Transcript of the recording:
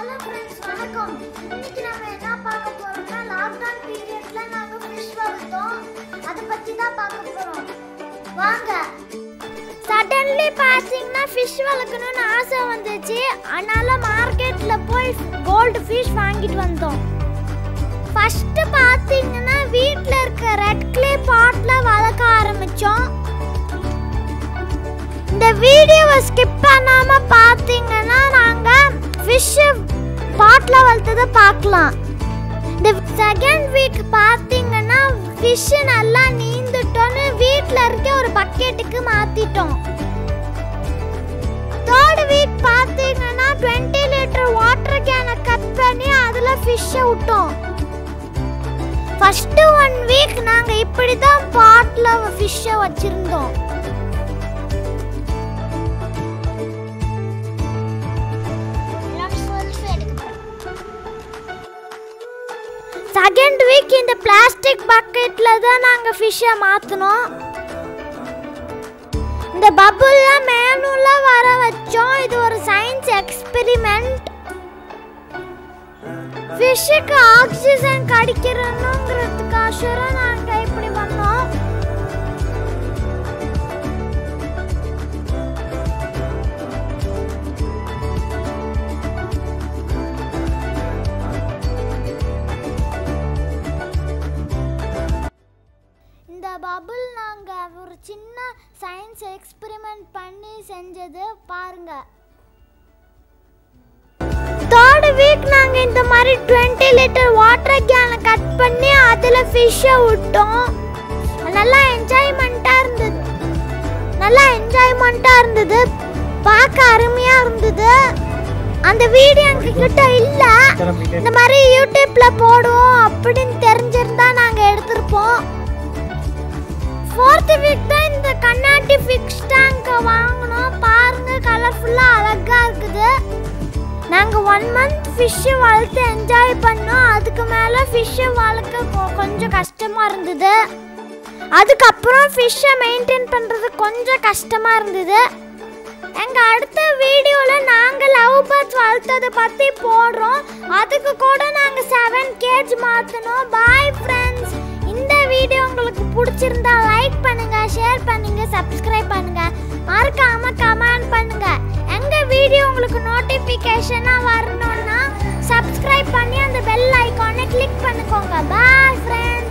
hello friends வணக்கம் இன்னைக்கு நம்ம என்ன பார்க்க போறோம்னா லாக்டவுன் பீரியட்ல நாங்க ஃபிஷ் வளர்த்தோம் அதை பத்தி தான் பார்க்க போறோம் வாங்க சடன்லி பாத்தீங்கன்னா ஃபிஷ் வளர்க்கணும்னு ஆசை வந்துச்சு அதனால மார்க்கெட்ல போய் கோல்டு ஃபிஷ் வாங்கிட்டு வந்தோம் ஃபர்ஸ்ட் பாத்தீங்கன்னா வீட்ல இருக்க ரெட் கிளே பாட்ல வளர்க்க ஆரம்பிச்சோம் இந்த வீடியோவை ஸ்கிப் பண்ணாம பார்த்தீங்கன்னா நாங்க ஃபிஷ் பாட்ல வளர்த்ததை பார்க்கலாம் இந்த செகண்ட் வீக் பார்த்தீங்கன்னா ஃபிஷ் நல்லா நீந்துட்டோன்னு வீட்டில் இருக்க ஒரு பக்கெட்டுக்கு மாத்திட்டோம் தேர்ட் வீக் பார்த்தீங்கன்னா டுவெண்ட்டி லிட்டர் வாட்டர் கேனை கட் பண்ணி அதில் ஃபிஷ்ஷை விட்டோம் ஃபர்ஸ்ட் ஒன் வீக் நாங்கள் இப்படி தான் பாட்டில் ஃபிஷ்ஷை வச்சுருந்தோம் செகண்ட் வீக் இந்த பிளாஸ்டிக் பக்கெட்ல தான் நாங்க ஃபிஷ்ஷை மாத்தினோம் இந்த பபுள்லாம் மேனுல வர வச்சோம் இது ஒரு சயின்ஸ் எக்ஸ்பெரிமெண்ட் ஃபிஷ்ஷுக்கு ஆக்சிஜன் கிடைக்கிறணுங்கிறதுக்காக நாங்க இப்படி பண்ணோம் இந்த பபுள் நாங்க ஒரு சின்ன சயின்ஸ் எக்ஸ்பெரிமெண்ட் பண்ணி செஞ்சது பாருங்க தேர்ட் வீக் நாங்க இந்த மாதிரி 20 லிட்டர் வாட்டர் கேனை கட் பண்ணி அதுல ஃபிஷ்ஷை விட்டோம் நல்லா என்ஜாய்மெண்ட்டா இருந்தது நல்லா என்ஜாய்மெண்ட்டா இருந்தது பார்க்க அருமையா இருந்தது அந்த வீடியோ எங்ககிட்ட இல்ல இந்த மாதிரி யூடியூப்ல போடுவோம் அப்படின்னு தெரிஞ்சிருந்தா நாங்க எடுத்திருப்போம் ஃபோர்த் வீக் தான் இந்த கண்ணாடி ஃபிக்ஸ் டேங்க் வாங்கினோம் பாருங்க கலர்ஃபுல்லா அழகா இருக்குது நாங்க ஒன் மந்த் ஃபிஷ் வளர்த்து என்ஜாய் பண்ணோம் அதுக்கு மேல ஃபிஷ் வளர்க்க கொ- கொஞ்சம் கஷ்டமா இருந்தது அதுக்கப்புறம் ஃபிஷ்ஷை மெயின்டைன் பண்றது கொஞ்சம் கஷ்டமா இருந்தது எங்க அடுத்த வீடியோல நாங்க லவ் பேர்ட்ஸ் வளர்த்ததை பத்தி போடுறோம் அதுக்கு கூட நாங்க செவன் கேஜ் மாத்தணும் பாய் ஃப்ரெண்ட்ஸ் இந்த வீடியோ உங்களுக்கு பிடிச்சிருந்தா லைக் பண்ணுங்க ஷேர் பண்ணுங்க சப்ஸ்கிரைப் பண்ணுங்க மறக்காம கமெண்ட் பண்ணுங்க எங்க வீடியோ உங்களுக்கு நோட்டிபிகேஷனா வரணும்னா சப்ஸ்கிரைப் பண்ணி அந்த பெல் ஐகானை கிளிக் பண்ணிக்கோங்க பாய் ஃப்ரெண்ட்ஸ்